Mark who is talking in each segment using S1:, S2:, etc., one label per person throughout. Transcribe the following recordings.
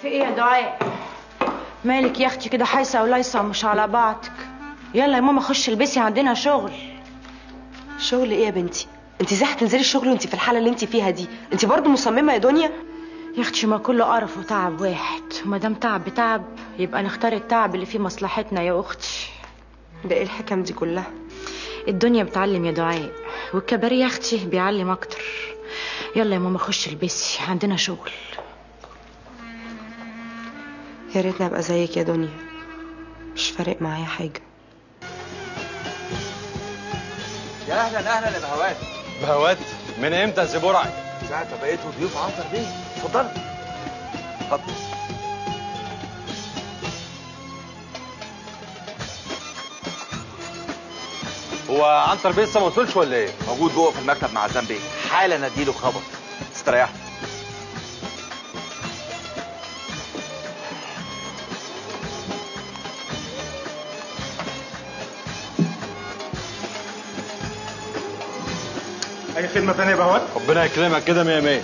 S1: في ايه يا دعاء مالك يا اختي كده حايسه ولايصه مش على بعضك يلا يا ماما خش البسي عندنا شغل
S2: شغل ايه يا بنتي انت ازاي هتنزلي الشغل وانت في الحاله اللي انت فيها دي انت برضو مصممه يا دنيا
S1: يا اختي ما كله قرف وتعب واحد وما دام تعب بتعب يبقى نختار التعب اللي فيه مصلحتنا يا اختي
S2: ده ايه الحكم دي كلها
S1: الدنيا بتعلم يا دعاء والكباريه يا اختي بيعلم اكتر يلا يا ماما خش البسي عندنا شغل
S2: يا ريتني ابقى زيك يا دنيا مش فارق معايا حاجه
S3: يا اهلا اهلا يا بهوات
S4: بهوات من امتى يا سي برعي
S3: ساعة ما بقيتوا ضيوف عنتر بيه اتفضل اتفضل
S4: هو عنتر بيه لسه ما وصلش ولا ايه
S3: موجود جوه في المكتب مع زنبي حالا اديله خبر استريحت
S5: اي خدمه ثانيه يا بهوات
S4: ربنا يكرمك كده مية مية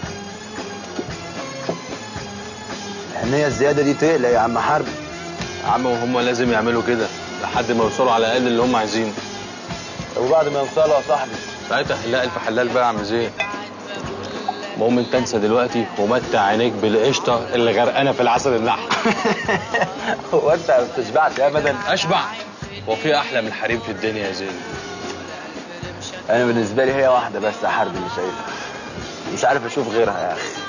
S6: الحنية الزيادة دي تقلق يا عم حرب
S4: يا عم وهم لازم يعملوا كده لحد ما يوصلوا على الاقل اللي هم عايزينه
S6: طب وبعد ما يوصلوا يا صاحبي
S4: ساعتها حلاق الف حلال بقى يا عم زين المهم انت انسى دلوقتي ومتع عينيك بالقشطه اللي غرقانه في العسل النحل
S6: هو انت ما بتشبعش ابدا
S4: اشبع هو في احلى من الحريم في الدنيا يا زين
S6: انا بالنسبة لي هي واحدة بس يا حرب اللي شايفها مش عارف اشوف غيرها يا اخي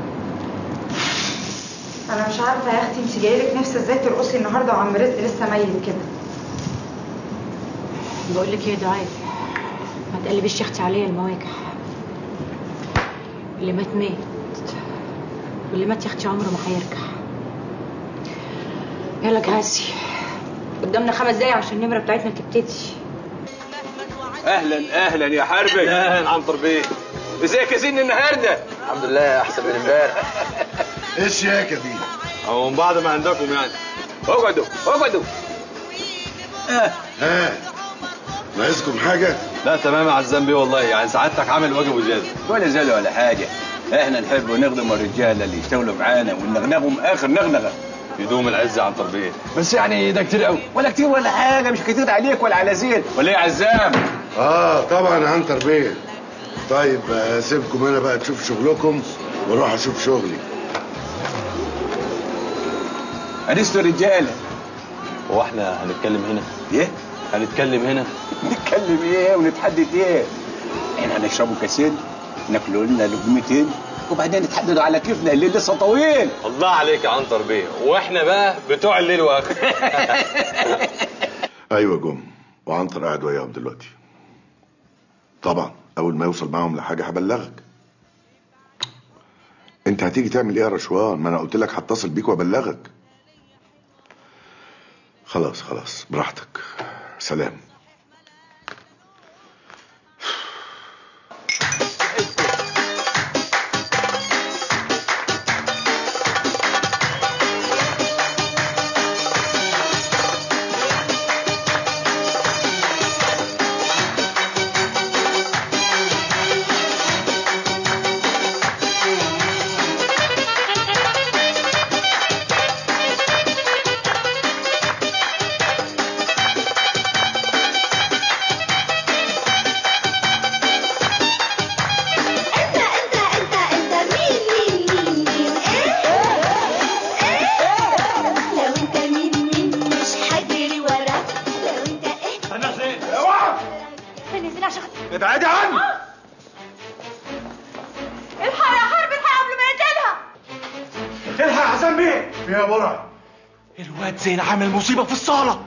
S7: انا مش عارفه يا اختي انت جايلك نفس ازاي ترقصي النهارده وعم رزق لسه ميت كده
S1: بقول لك ايه يا دعاء ما تقلبيش يا اختي عليا المواجع اللي مات مات واللي مات يا اختي عمره ما هيرجع يلا جهزي قدامنا خمس دقايق عشان النمره بتاعتنا تبتدي
S3: اهلا اهلا يا حربي
S4: اهلا عنتر بيه
S3: ازيك يا زين النهارده
S6: الحمد لله احسن من امبارح
S5: ايه الشياكه دي
S4: او من بعد ما عندكم يعني
S3: اقعدوا اقعدوا
S5: ها ناقصكم حاجه
S4: لا تمام يا عزام بيه والله يعني سعادتك عامل واجب وزياده
S8: ولا زال ولا حاجة احنا نحب نخدم الرجالة اللي يشتغلوا معانا ونغنغهم اخر نغنغة
S4: يدوم العز يا عنتر بيه
S8: بس يعني ده كتير قوي ولا كتير ولا حاجة مش كتير عليك ولا على زين ولا ايه يا عزام
S5: اه طبعا عنتر بيه طيب آه، سيبكم انا بقى تشوف شغلكم واروح اشوف شغلي
S8: انستوا الرجالة
S4: هو احنا هنتكلم هنا
S8: ايه
S4: هنتكلم هنا
S8: نتكلم ايه ونتحدث ايه احنا هنشربوا كاسين ناكلوا لنا لقمتين وبعدين نتحدثوا على كيفنا الليل لسه طويل
S4: الله عليك يا عنتر بيه واحنا بقى بتوع الليل واخر
S5: ايوه جم وعنتر قاعد وياهم دلوقتي طبعا اول ما يوصل معاهم لحاجه هبلغك انت هتيجي تعمل ايه يا رشوان ما انا قلت لك هتصل بيك وابلغك خلاص خلاص براحتك سلام
S9: انت انت انت انت مين مين مين مين ايه ايه لو انت مين مين مش هجري وراك لو انت ايه
S5: انا زين اوعى
S9: فين نزل عشان
S5: ابعدي عني
S9: الحق يا حرب الحق قبل ما يقتلها
S5: الحق يا حسن بيه فيها برع
S3: الواد زين عامل مصيبه في الصاله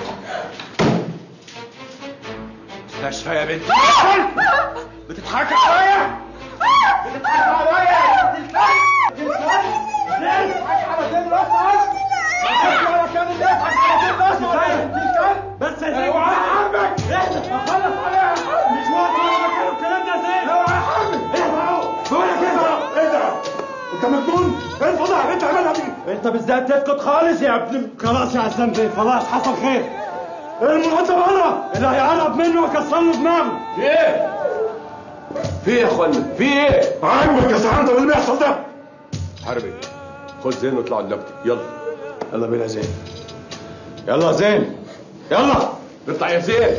S3: مستشفى يا بنت
S5: بتضحكي عليا بتضحكي عليا يا ابن الكلب ابن الكلب ليه بتضحكي على زين الاسود بتضحكي على كان اللي يضحك على زين الاسود يا ابن الكلب بس يا زين اوعى حربك اهدى اخلص عليها مش وقت ولا مكان الكلام ده زين اوعى حربك اهدى اهو بقول لك اهدى اهدى انت مجنون ايه الفضح اللي انت عاملها دي انت بالذات تسكت خالص يا ابن خلاص يا عزام بيه خلاص حصل خير المقدم بره اللي هيقرب منه ويكسر له دماغه
S3: ايه في ايه يا اخوانا في ايه
S5: عمك يا سعادة اللي بيحصل ده
S3: حربي
S8: خد زين واطلعوا النبتي يلا
S4: يلا بينا زين يلا يا زين يلا
S8: اطلع يا زين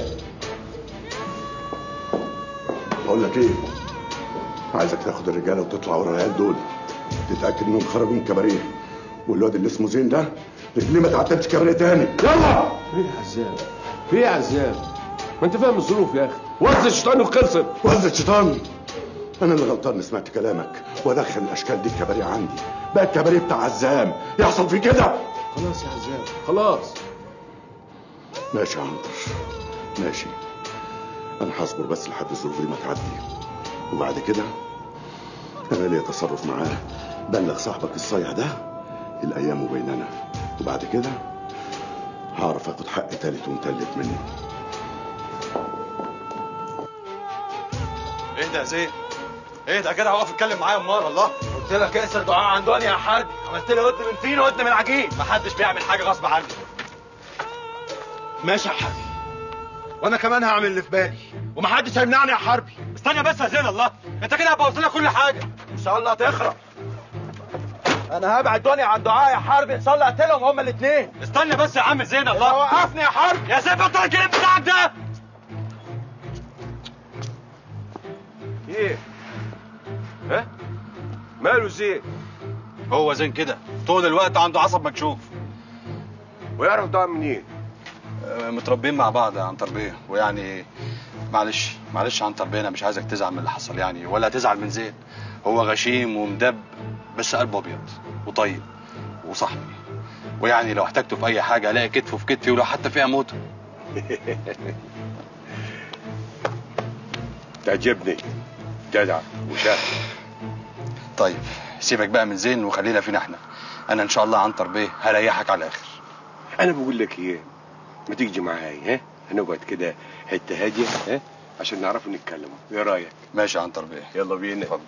S10: بقول لك ايه عايزك تاخد الرجاله وتطلع ورا العيال دول تتاكد انهم خرجوا من كباريه والواد اللي اسمه زين ده رجليه ما تعتبش كباريه تاني يلا
S8: ايه يا عزام في ايه يا عزام ما انت فاهم الظروف يا اخي وزن الشيطان وخلصت
S10: وزن الشيطان انا اللي غلطان إني سمعت كلامك وادخل الاشكال دي الكباريه عندي بقى الكباريه بتاع عزام يحصل في كده
S8: خلاص يا عزام خلاص
S10: ماشي يا عنتر ماشي انا هصبر بس لحد الظروف دي ما تعدي وبعد كده انا ليا تصرف معاه بلغ صاحبك الصايع ده الايام بيننا وبعد كده هعرف اخد حق تالت ومتلت منه
S4: اهدى يا زين اهدى يا جدع وقف اتكلم معايا امال الله
S3: قلت لك اقسر دعاء عن دنيا يا حاج عملت لي ودن من فين ودن من عجين
S4: محدش بيعمل حاجه غصب عني
S3: ماشي يا حاج وانا كمان هعمل اللي في بالي ومحدش هيمنعني يا حربي
S4: استنى بس يا زين الله انت كده هتبوظ لنا كل حاجه
S3: ان شاء الله هتخرب انا هبعد دنيا عن دعاء يا حربي ان شاء الله اقتلهم هما الاثنين
S4: استنى بس يا عم زين الله
S3: وقفني يا حربي
S4: يا زين بطل الكلام بتاعك ده
S8: ايه ها ماله زين
S4: هو زين كده طول الوقت عنده عصب مكشوف
S8: ويعرف ده منين
S4: آه، متربيين مع بعض عن تربيه ويعني معلش معلش عن تربيه انا مش عايزك تزعل من اللي حصل يعني ولا تزعل من زين هو غشيم ومدب بس قلبه ابيض وطيب وصاحبي ويعني لو احتجته في اي حاجه الاقي كتفه في كتفي ولو حتى فيها موته
S8: تعجبني جدع وشاطر
S4: طيب سيبك بقى من زين وخلينا فينا احنا انا ان شاء الله عن تربيه هريحك على الاخر
S8: انا بقول لك ايه ما تيجي معايا ها هنقعد كده حته هاديه ها عشان نعرف نتكلم ايه رايك
S4: ماشي عن تربيه
S8: يلا بينا
S4: اتفضل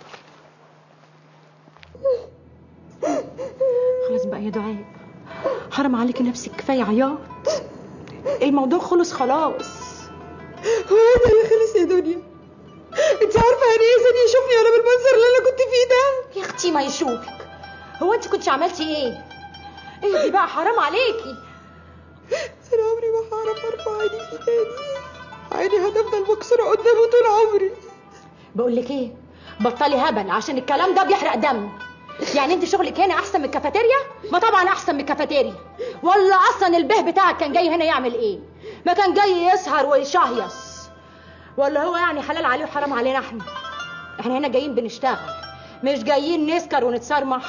S1: خلاص بقى يا دعاء حرام عليكي نفسك كفايه عياط الموضوع خلص خلاص
S2: هو ده اللي خلص يا دنيا انت عارفه يعني ايه زين يشوفني وانا بالمنظر اللي انا كنت فيه ده
S11: يا اختي ما يشوفك هو انت كنتش عملتي ايه اهدي بقى حرام عليكي
S2: انا عمري ما هعرف ارفع عيني في تاني عيني هتفضل مكسوره قدامه طول عمري
S11: بقول لك ايه بطلي هبل عشان الكلام ده بيحرق دم يعني انت شغلك هنا احسن من الكافيتيريا ما طبعا احسن من الكافيتيريا ولا اصلا البه بتاعك كان جاي هنا يعمل ايه ما كان جاي يسهر ويشهيص ولا هو يعني حلال عليه وحرام علينا احنا احنا هنا جايين بنشتغل مش جايين نسكر ونتصرمح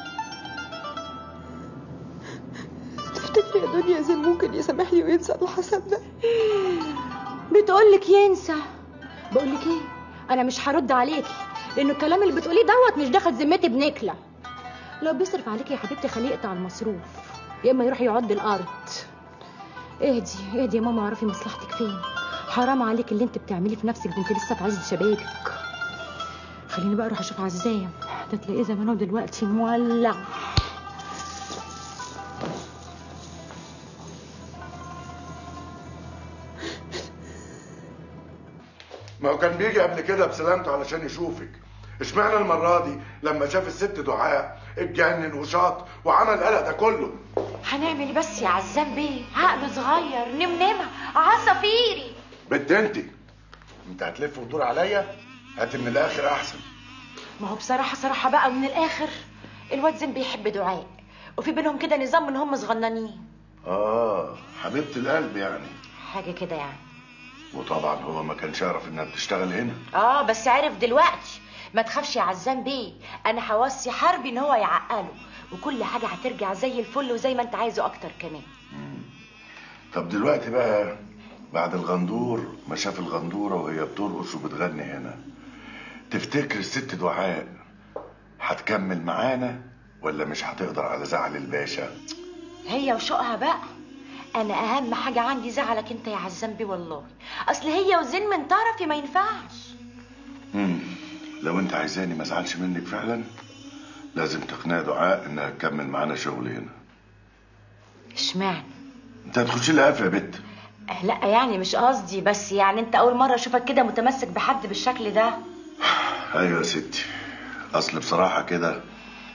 S2: تفتكري يا دنيا زين ممكن يسامحني وينسى اللي حصل ده
S11: بتقولك ينسى بقولك ايه انا مش هرد عليكي لانه الكلام اللي بتقوليه دوت مش داخل ذمتي بنكله لو بيصرف عليكي يا حبيبتي خليه يقطع المصروف يا اما يروح يعد الارض اهدي اهدي يا ماما اعرفي مصلحتك فين حرام عليك اللي انت بتعمليه في نفسك ده انت لسه في عز شبابك خليني بقى اروح اشوف عزام ده تلاقيه زمانه دلوقتي مولع
S10: ما هو كان بيجي قبل كده بسلامته علشان يشوفك اشمعنى المرة دي لما شاف الست دعاء اتجنن وشاط وعمل القلق ده كله
S1: هنعمل إيه بس يا عزام بيه عقله صغير نمنمة عصافيري
S10: بنت انت انت هتلف وتدور عليا هات من الاخر احسن
S1: ما هو بصراحة صراحة بقى من الآخر الواد زين بيحب دعاء وفي بينهم كده نظام ان هم صغننين
S10: اه حبيبة القلب يعني
S1: حاجة كده يعني
S10: وطبعا هو ما كانش يعرف انها بتشتغل هنا
S1: اه بس عرف دلوقتي ما تخافش يا عزام بيه انا هوصي حربي ان هو يعقله وكل حاجة هترجع زي الفل وزي ما انت عايزه اكتر كمان
S10: طب دلوقتي بقى بعد الغندور ما شاف الغندورة وهي بترقص وبتغني هنا تفتكر الست دعاء هتكمل معانا ولا مش هتقدر على زعل الباشا
S1: هي وشوقها بقى انا اهم حاجة عندي زعلك انت يا عزام بيه والله اصل هي وزين من طرفي ما ينفعش
S10: مم. لو انت عايزاني ما ازعلش منك فعلا لازم تقنع دعاء انها تكمل معانا شغل هنا
S1: اشمعنى
S10: انت هتخش لها قفا يا بت
S1: لا يعني مش قصدي بس يعني انت اول مرة اشوفك كده متمسك بحد بالشكل ده
S10: ايوه يا ستي اصل بصراحه كده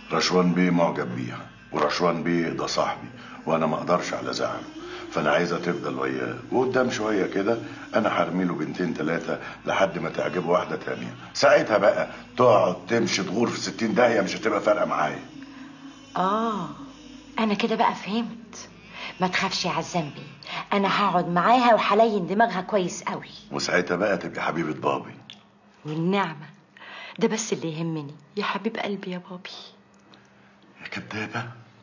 S10: رشوان بيه معجب بيها ورشوان بيه ده صاحبي وانا ما اقدرش على زعله فانا عايزها تفضل وياه وقدام شويه كده انا هرمي له بنتين ثلاثه لحد ما تعجبه واحده تانية ساعتها بقى تقعد تمشي تغور في ستين داهيه مش هتبقى فارقه معايا
S1: اه انا كده بقى فهمت ما تخافش يا عزام بيه انا هقعد معاها وهلين دماغها كويس قوي
S10: وساعتها بقى تبقى حبيبه بابي
S1: والنعمه ده بس اللي يهمني يا حبيب قلبي يا بابي
S10: يا كدابه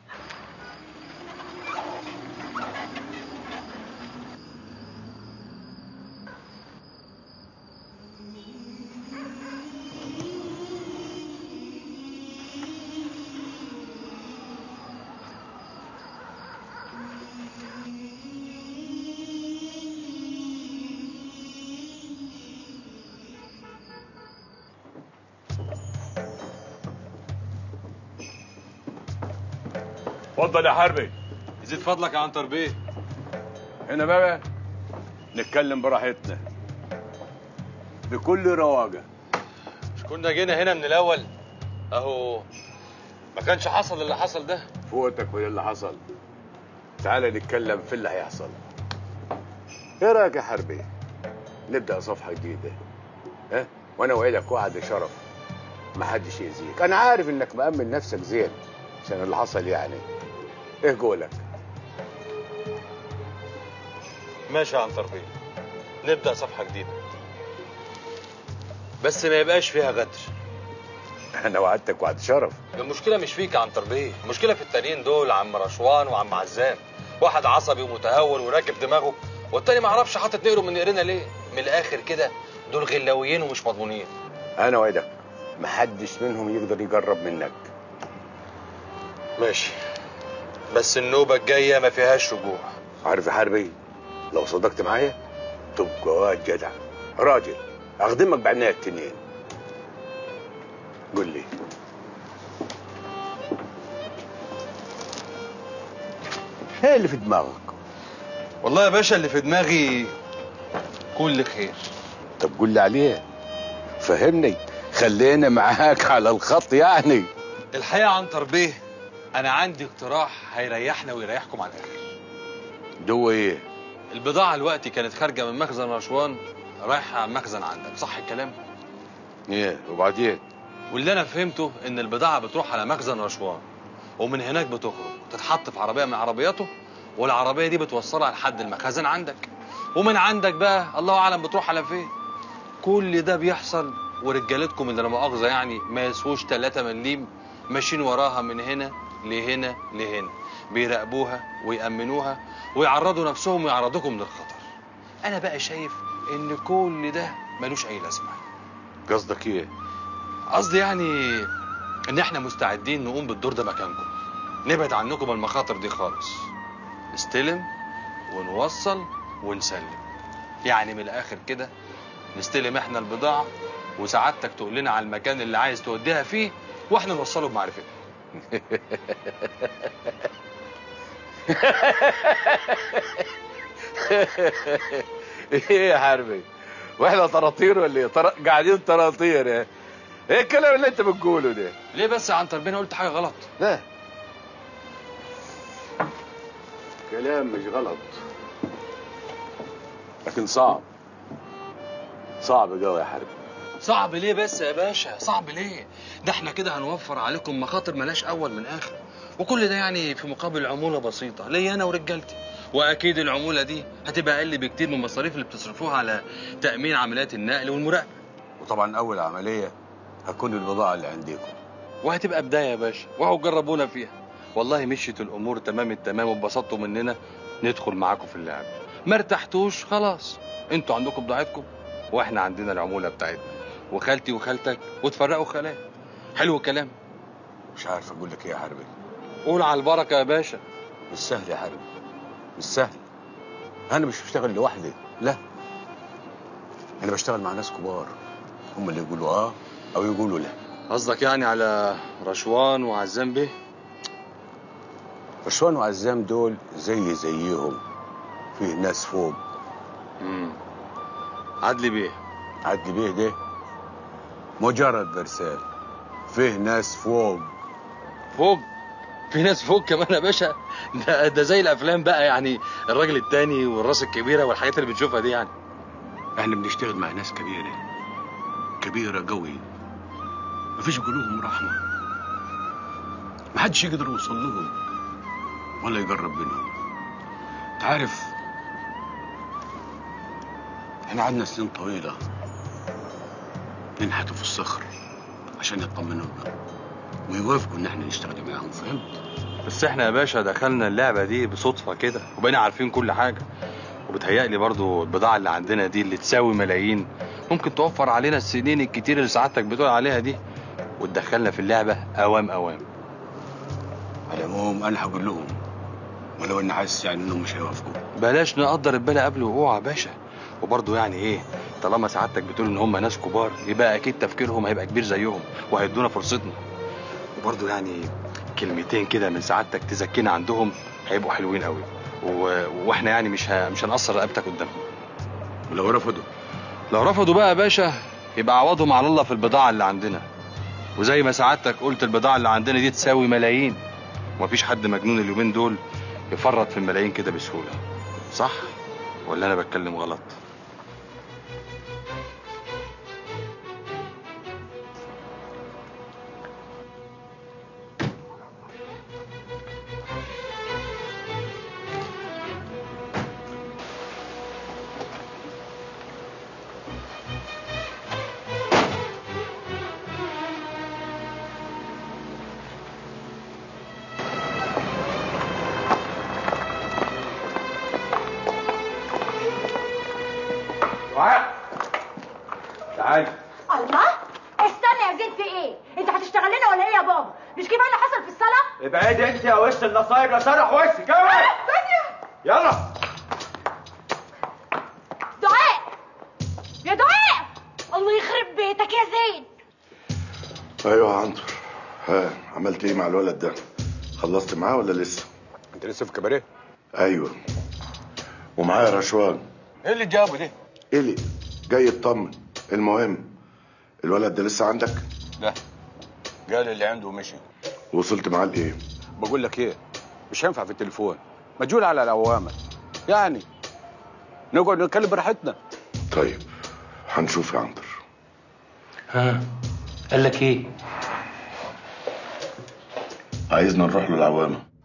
S8: اتفضل يا حربي
S4: يزيد فضلك يا عنتر بيه
S8: هنا بقى نتكلم براحتنا بكل رواجه
S4: مش كنا جينا هنا من الاول اهو ما كانش حصل اللي حصل ده
S8: فوتك من اللي حصل تعال نتكلم في اللي هيحصل ايه رايك يا حربي نبدا صفحه جديده ها وانا وعدك وعد شرف ما حدش يأذيك انا عارف انك مأمن نفسك زين عشان اللي حصل يعني ايه قولك
S4: ماشي يا عنتر بيه نبدا صفحه جديده بس ما يبقاش فيها غدر
S8: انا وعدتك وعد شرف
S4: المشكله مش فيك يا عنتر بيه المشكله في التانيين دول عم رشوان وعم عزام واحد عصبي ومتهور وراكب دماغه والتاني ما اعرفش حاطط نقره من نقرنا ليه من الاخر كده دول غلاويين ومش مضمونين
S8: انا وعدك ما حدش منهم يقدر يقرب منك
S4: ماشي بس النوبه الجايه ما فيهاش رجوع
S8: عارف يا حربي لو صدقت معايا تبقى واد جدع راجل اخدمك بعناية التنين قول لي ايه اللي في دماغك
S4: والله يا باشا اللي في دماغي كل خير
S8: طب قول لي عليه فهمني خلينا معاك على الخط يعني
S4: الحقيقه عنتر بيه انا عندي اقتراح هيريحنا ويريحكم على الاخر
S8: دو ايه
S4: البضاعه دلوقتي كانت خارجه من مخزن رشوان رايحه على مخزن عندك صح الكلام
S8: ايه وبعدين
S4: واللي انا فهمته ان البضاعه بتروح على مخزن رشوان ومن هناك بتخرج تتحط في عربيه من عربياته والعربيه دي بتوصلها لحد المخازن عندك ومن عندك بقى الله اعلم بتروح على فين كل ده بيحصل ورجالتكم اللي لا مؤاخذه يعني ما يسووش 3 مليم ماشيين وراها من هنا لهنا لهنا بيراقبوها ويأمنوها ويعرضوا نفسهم ويعرضوكم للخطر انا بقى شايف ان كل ده ملوش اي لازمه
S8: قصدك ايه
S4: قصدي يعني ان احنا مستعدين نقوم بالدور ده مكانكم نبعد عنكم المخاطر دي خالص نستلم ونوصل ونسلم يعني من الاخر كده نستلم احنا البضاعه وسعادتك تقول لنا على المكان اللي عايز توديها فيه واحنا نوصله بمعرفتنا
S8: ايه يا حربي واحنا طراطير ولا ايه طر... قاعدين طراطير ايه ايه الكلام اللي انت بتقوله ده
S4: ليه بس يا عنتر بينا قلت حاجه غلط
S8: لا كلام مش غلط لكن صعب صعب قوي يا حربي
S4: صعب ليه بس يا باشا صعب ليه ده احنا كده هنوفر عليكم مخاطر ملاش اول من اخر وكل ده يعني في مقابل عموله بسيطه ليا انا ورجالتي واكيد العموله دي هتبقى اقل بكتير من المصاريف اللي بتصرفوها على تامين عمليات النقل والمراقبه
S8: وطبعا اول عمليه هتكون البضاعه اللي عندكم
S4: وهتبقى بدايه يا باشا وهو جربونا فيها والله مشيت الامور تمام التمام واتبسطتوا مننا ندخل معاكم في اللعب ما ارتحتوش خلاص انتوا عندكم بضاعتكم واحنا عندنا العموله بتاعتنا وخالتي وخالتك وتفرقوا خلايا حلو الكلام
S8: مش عارف اقول لك ايه يا حربي
S4: قول على البركه يا باشا
S8: مش سهل يا حربي مش سهل انا مش بشتغل لوحدي لا انا بشتغل مع ناس كبار هم اللي يقولوا اه او يقولوا لا
S4: قصدك يعني على رشوان وعزام بيه
S8: رشوان وعزام دول زي زيهم فيه ناس فوق
S4: امم عدلي بيه
S8: عدلي بيه ده مجرد برسال فيه ناس فوق
S4: فوق في ناس فوق كمان يا باشا ده, ده زي الافلام بقى يعني الراجل التاني والراس الكبيره والحاجات اللي بنشوفها دي يعني
S8: احنا بنشتغل مع ناس كبيرة كبيرة قوي مفيش قلوبهم رحمة محدش يقدر يوصل لهم ولا يقرب منهم تعرف احنا قعدنا سنين طويلة ننحتوا في الصخر عشان يطمنوا لنا ويوافقوا ان احنا نشتغل معاهم فهمت؟
S4: بس احنا يا باشا دخلنا اللعبه دي بصدفه كده وبقينا عارفين كل حاجه وبتهيألي برضو البضاعه اللي عندنا دي اللي تساوي ملايين ممكن توفر علينا السنين الكتير اللي سعادتك بتقول عليها دي وتدخلنا في اللعبه اوام اوام
S8: على العموم انا هقول لهم ولو اني حاسس يعني انهم مش هيوافقوا
S4: بلاش نقدر البلا قبل وقوع يا باشا وبرضه يعني ايه طالما سعادتك بتقول ان هم ناس كبار يبقى اكيد تفكيرهم هيبقى كبير زيهم وهيدونا فرصتنا وبرضه يعني كلمتين كده من سعادتك تزكينا عندهم هيبقوا حلوين قوي و... واحنا يعني مش ه... مش هنقصر رقبتك قدامهم
S8: ولو رفضوا
S4: لو رفضوا بقى يا باشا يبقى عوضهم على الله في البضاعه اللي عندنا وزي ما سعادتك قلت البضاعه اللي عندنا دي تساوي ملايين ومفيش حد مجنون اليومين دول يفرط في الملايين كده بسهوله صح ولا انا بتكلم غلط
S3: دعاء تعالي
S11: الله استنى يا زين في ايه انت هتشتغل لنا ولا ايه يا بابا مش كفايه اللي حصل في الصلاه
S3: ابعدي انت يا وش النصايب لا سرح وشك اوعي
S11: ثانيه
S3: يلا
S11: دعاء يا دعاء الله يخرب بيتك يا زين
S10: ايوه يا عنتر ها عملت ايه مع الولد ده خلصت معاه ولا لسه
S8: انت لسه في كباريه
S10: ايوه ومعايا رشوان
S8: ايه اللي جابه ده
S10: الي جاي يطمن المهم الولد ده لسه عندك
S8: لا قال اللي عنده ومشي
S10: وصلت معاه لايه
S8: بقول لك ايه مش هينفع في التليفون مجهول على الاوامر يعني نقعد نتكلم براحتنا
S10: طيب هنشوف يا عنتر
S12: ها قال لك ايه
S10: عايزنا نروح له العوامه